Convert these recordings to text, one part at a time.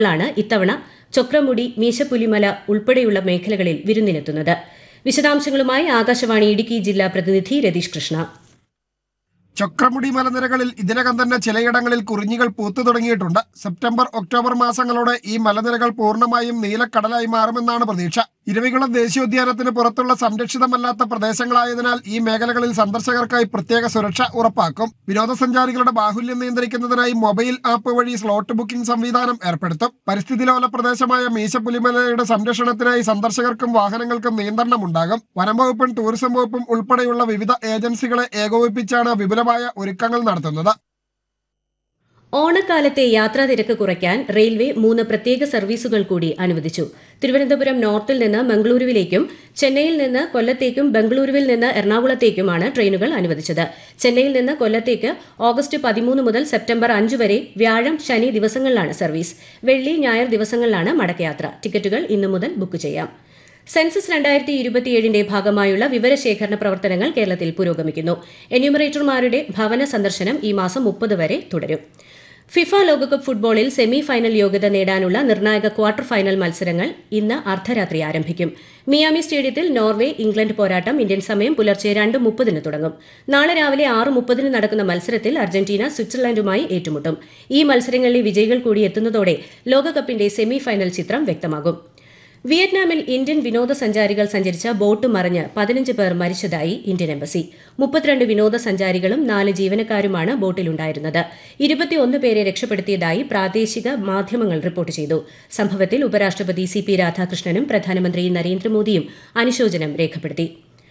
ാണ് ഇത്തവണ ചൊക്രമുടി മീശപ്പുലിമല ഉൾപ്പെടെയുള്ള മേഖലകളിൽ വിരുന്നിനെത്തുന്നത് വിശദാംശങ്ങളുമായി ആകാശവാണി ഇടുക്കി ജില്ലാ പ്രതിനിധി രതീഷ് കൃഷ്ണ ചക്രമുടി മലനിരകളിൽ ഇതിനകം തന്നെ ചിലയിടങ്ങളിൽ കുറിഞ്ഞികൾ പൂത്തു തുടങ്ങിയിട്ടുണ്ട് സെപ്റ്റംബർ ഒക്ടോബർ മാസങ്ങളോടെ ഈ മലനിരകൾ പൂർണ്ണമായും നീലക്കടലായി മാറുമെന്നാണ് പ്രതീക്ഷ ഇരവികുളം ദേശീയോദ്യാനത്തിന് പുറത്തുള്ള സംരക്ഷിതമല്ലാത്ത പ്രദേശങ്ങളായതിനാൽ ഈ മേഖലകളിൽ സന്ദർശകർക്കായി പ്രത്യേക സുരക്ഷ ഉറപ്പാക്കും വിനോദസഞ്ചാരികളുടെ ബാഹുല്യം നിയന്ത്രിക്കുന്നതിനായി മൊബൈൽ ആപ്പ് വഴി സ്ലോട്ട് ബുക്കിംഗ് സംവിധാനം ഏർപ്പെടുത്തും പരിസ്ഥിതി ലോല പ്രദേശമായ മീശപ്പുലിമലയുടെ സംരക്ഷണത്തിനായി സന്ദർശകർക്കും വാഹനങ്ങൾക്കും നിയന്ത്രണമുണ്ടാകും വനം വകുപ്പും ടൂറിസം വകുപ്പും ഉൾപ്പെടെയുള്ള വിവിധ ഏജൻസികളെ ഏകോപിപ്പിച്ചാണ് വിപുലമായ ഒരുക്കങ്ങൾ നടത്തുന്നത് ഓണക്കാലത്തെ യാത്രാ തിരക്ക് കുറയ്ക്കാൻ റെയിൽവേ മൂന്ന് പ്രത്യേക സർവീസുകൾ കൂടി അനുവദിച്ചു തിരുവനന്തപുരം നോർത്തിൽ നിന്ന് മംഗളൂരുവിലേക്കും ചെന്നൈയിൽ നിന്ന് കൊല്ലത്തേക്കും ബംഗളൂരുവിൽ നിന്ന് എറണാകുളത്തേക്കുമാണ് ട്രെയിനുകൾ അനുവദിച്ചത് ചെന്നൈയിൽ നിന്ന് കൊല്ലത്തേക്ക് ഓഗസ്റ്റ് പതിമൂന്ന് മുതൽ സെപ്റ്റംബർ അഞ്ച് വരെ വ്യാഴം ശനി ദിവസങ്ങളിലാണ് സർവീസ് വെള്ളി ഞായർ ദിവസങ്ങളിലാണ് മടക്കയാത്ര ടിക്കറ്റുകൾ ഇന്നു മുതൽ ബുക്ക് ചെയ്യാം സെൻസസ് രണ്ടായിരത്തി ഇരുപത്തിയേഴിന്റെ ഭാഗമായുള്ള വിവരശേഖരണ പ്രവർത്തനങ്ങൾ കേരളത്തിൽ പുരോഗമിക്കുന്നു എന്യൂമറേറ്റർമാരുടെ ഭവന സന്ദർശനം ഈ മാസം മുപ്പത് വരെ തുടരും ഫിഫ ലോകകപ്പ് ഫുട്ബോളിൽ സെമി ഫൈനൽ യോഗ്യത നേടാനുള്ള നിർണായക ക്വാർട്ടർ ഫൈനൽ മത്സരങ്ങൾ ഇന്ന് അർദ്ധരാത്രി ആരംഭിക്കും മിയാമി സ്റ്റേഡിയത്തിൽ നോർവേ ഇംഗ്ലണ്ട് പോരാട്ടം ഇന്ത്യൻ സമയം പുലർച്ചെ രണ്ട് മുപ്പതിന് തുടങ്ങും നാളെ രാവിലെ ആറ് മുപ്പതിന് നടക്കുന്ന മത്സരത്തിൽ അർജന്റീന സ്വിറ്റ്സർലൻഡുമായി ഏറ്റുമുട്ടും ഈ മത്സരങ്ങളിലെ വിജയികൾ കൂടി എത്തുന്നതോടെ ലോകകപ്പിന്റെ സെമി ഫൈനൽ ചിത്രം വ്യക്തമാകും വിയറ്റ്നാമിൽ ഇന്ത്യൻ വിനോദസഞ്ചാരികൾ സഞ്ചരിച്ച ബോട്ട് മറിഞ്ഞ് പതിനഞ്ച് പേർ മരിച്ചതായി ഇന്ത്യൻ എംബസി മുപ്പത്തിരണ്ട് വിനോദസഞ്ചാരികളും നാല് ജീവനക്കാരുമാണ് ബോട്ടിലുണ്ടായിരുന്നത് ഇരുപത്തിയൊന്ന് പേരെ രക്ഷപ്പെടുത്തിയതായി പ്രാദേശിക മാധ്യമങ്ങൾ റിപ്പോർട്ട് ചെയ്തു സംഭവത്തിൽ ഉപരാഷ്ട്രപതി സി പി രാധാകൃഷ്ണനും പ്രധാനമന്ത്രി നരേന്ദ്രമോദിയും അനുശോചനം രേഖപ്പെടുത്തി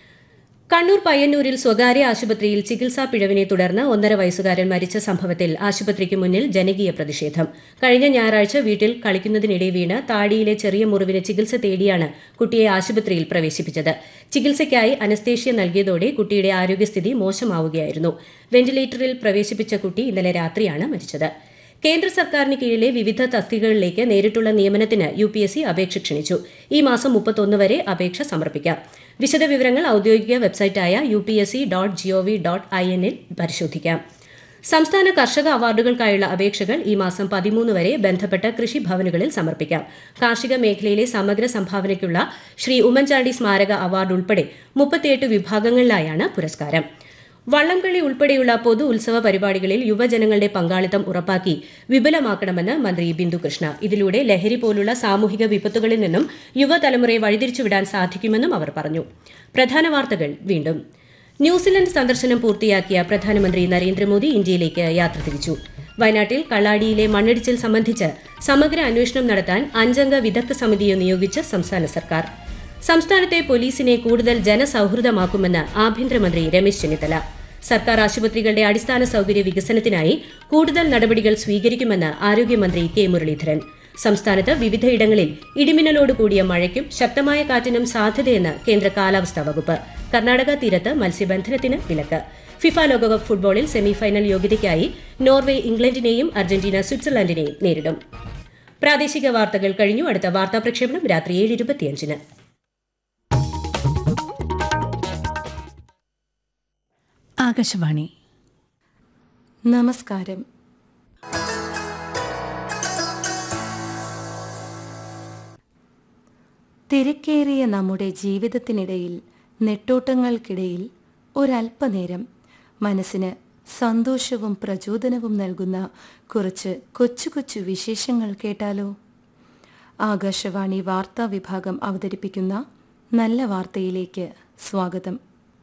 കണ്ണൂർ പയ്യന്നൂരിൽ സ്വകാര്യ ആശുപത്രിയിൽ ചികിത്സാ പിഴവിനെ തുടർന്ന് ഒന്നര വയസ്സുകാരൻ മരിച്ച സംഭവത്തിൽ ആശുപത്രിക്ക് മുന്നിൽ ജനകീയ പ്രതിഷേധം കഴിഞ്ഞ ഞായറാഴ്ച വീട്ടിൽ കളിക്കുന്നതിനിടെ വീണ് താടിയിലെ ചെറിയ മുറിവിന് ചികിത്സ തേടിയാണ് കുട്ടിയെ ആശുപത്രിയിൽ പ്രവേശിപ്പിച്ചത് ചികിത്സയ്ക്കായി അനസ്തേഷ്യ നൽകിയതോടെ കുട്ടിയുടെ ആരോഗ്യസ്ഥിതി മോശമാവുകയായിരുന്നു വെന്റിലേറ്ററിൽ പ്രവേശിപ്പിച്ച കുട്ടി ഇന്നലെ രാത്രിയാണ് മരിച്ചത് കേന്ദ്ര സർക്കാരിന് കീഴിലെ വിവിധ തസ്തികകളിലേക്ക് നേരിട്ടുള്ള നിയമനത്തിന് യു പി എസ് സി അപേക്ഷ ക്ഷണിച്ചു ഈ മാസം മുപ്പത്തൊന്ന് വരെ അപേക്ഷ സമർപ്പിക്കാം വിശദവിവരങ്ങൾ ഔദ്യോഗിക വെബ്സൈറ്റായ U P S C dot GOV dot I എന്നിൽ പരിശോധിക്കാം സംസ്ഥാന കർഷക അവാർഡുകൾക്കായുള്ള അപേക്ഷകൾ ഈ മാസം പതിമൂന്ന് വരെ ബന്ധപ്പെട്ട കൃഷിഭവനുകളിൽ സമർപ്പിക്കാം കാർഷിക മേഖലയിലെ സമഗ്ര സംഭാവനയ്ക്കുള്ള ശ്രീ ഉമ്മൻചാണ്ടി സ്മാരക അവാർഡ് ഉൾപ്പെടെ മുപ്പത്തിയെട്ട് വിഭാഗങ്ങളിലായാണ് പുരസ്കാരം വള്ളംകളി ഉൾപ്പെടെയുള്ള പൊതു ഉത്സവ പരിപാടികളിൽ യുവജനങ്ങളുടെ പങ്കാളിത്തം ഉറപ്പാക്കി വിപുലമാക്കണമെന്ന് മന്ത്രി ബിന്ദു കൃഷ്ണ ഇതിലൂടെ ലഹരി പോലുള്ള സാമൂഹിക വിപത്തുകളിൽ നിന്നും യുവതലമുറയെ വഴിതിരിച്ചുവിടാൻ സാധിക്കുമെന്നും അവർ പറഞ്ഞു പ്രധാന വാർത്തകൾ വീണ്ടും ന്യൂസിലൻഡ് സന്ദർശനം പൂർത്തിയാക്കിയ പ്രധാനമന്ത്രി നരേന്ദ്രമോദി ഇന്ത്യയിലേക്ക് യാത്ര തിരിച്ചു വയനാട്ടിൽ കള്ളാടിയിലെ മണ്ണിടിച്ചിൽ സംബന്ധിച്ച് സമഗ്ര അന്വേഷണം നടത്താൻ അഞ്ചംഗ വിദഗ്ധ സമിതിയെ നിയോഗിച്ച് സംസ്ഥാന സർക്കാർ സംസ്ഥാനത്തെ പോലീസിനെ കൂടുതൽ ജനസൌഹൃദമാക്കുമെന്ന് ആഭ്യന്തരമന്ത്രി രമേശ് ചെന്നിത്തല സർക്കാർ ആശുപത്രികളുടെ അടിസ്ഥാന സൌകര്യ വികസനത്തിനായി കൂടുതൽ നടപടികൾ സ്വീകരിക്കുമെന്ന് ആരോഗ്യമന്ത്രി കെ മുരളീധരൻ സംസ്ഥാനത്ത് വിവിധയിടങ്ങളിൽ ഇടിമിന്നലോട് കൂടിയ മഴയ്ക്കും ശക്തമായ കാറ്റിനും സാധ്യതയെന്ന് കേന്ദ്ര കാലാവസ്ഥാ വകുപ്പ് കർണാടക തീരത്ത് മത്സ്യബന്ധനത്തിന് വിലക്ക് ഫിഫ ലോകകപ്പ് ഫുട്ബോളിൽ സെമിഫൈനൽ യോഗ്യതയ്ക്കായി നോർവേ ഇംഗ്ലണ്ടിനെയും അർജന്റീന സ്വിറ്റ്സർലൻഡിനെയും നേരിടും പ്രാദേശിക വാർത്തകൾ കഴിഞ്ഞു അടുത്ത വാർത്താ പ്രക്ഷേപണം രാത്രി ഏഴ് ഇരുപത്തിയഞ്ചിന് ആകാശവാണി നമസ്കാരം തിരക്കേറിയ നമ്മുടെ ജീവിതത്തിനിടയിൽ നെട്ടോട്ടങ്ങൾക്കിടയിൽ ഒരല്പനേരം മനസ്സിന് സന്തോഷവും പ്രചോദനവും നൽകുന്ന കുറച്ച് കൊച്ചു കൊച്ചു വിശേഷങ്ങൾ കേട്ടാലോ ആകാശവാണി വാർത്താ വിഭാഗം അവതരിപ്പിക്കുന്ന നല്ല വാർത്തയിലേക്ക് സ്വാഗതം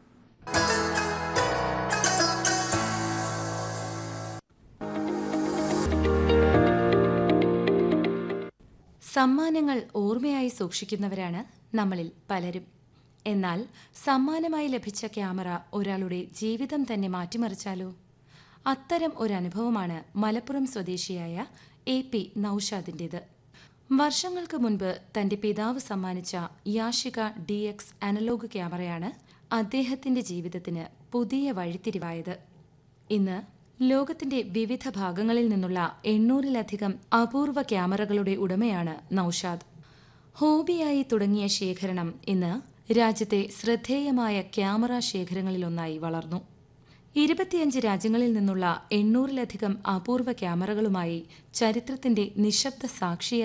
സമ്മാനങ്ങൾ ഓർമ്മയായി സൂക്ഷിക്കുന്നവരാണ് നമ്മളിൽ പലരും എന്നാൽ സമ്മാനമായി ലഭിച്ച ക്യാമറ ഒരാളുടെ ജീവിതം തന്നെ മാറ്റിമറിച്ചാലോ അത്തരം ഒരു അനുഭവമാണ് മലപ്പുറം സ്വദേശിയായ എ പി നൌഷാദിൻ്റേത് വർഷങ്ങൾക്ക് മുൻപ് തന്റെ പിതാവ് സമ്മാനിച്ച യാഷിക ഡി എക്സ് അനലോഗ് ക്യാമറയാണ് അദ്ദേഹത്തിന്റെ ജീവിതത്തിന് പുതിയ വഴിത്തിരിവായത് ഇന്ന് ലോകത്തിന്റെ വിവിധ ഭാഗങ്ങളിൽ നിന്നുള്ള എണ്ണൂറിലധികം അപൂർവ ക്യാമറകളുടെ ഉടമയാണ് നൌഷാദ് ഹോബിയായി തുടങ്ങിയ ശേഖരണം ഇന്ന് രാജ്യത്തെ ശ്രദ്ധേയമായ ക്യാമറ ശേഖരങ്ങളിലൊന്നായി വളർന്നു ഇരുപത്തിയഞ്ച് രാജ്യങ്ങളിൽ നിന്നുള്ള എണ്ണൂറിലധികം അപൂർവ ക്യാമറകളുമായി ചരിത്രത്തിന്റെ നിശബ്ദ സാക്ഷിയായി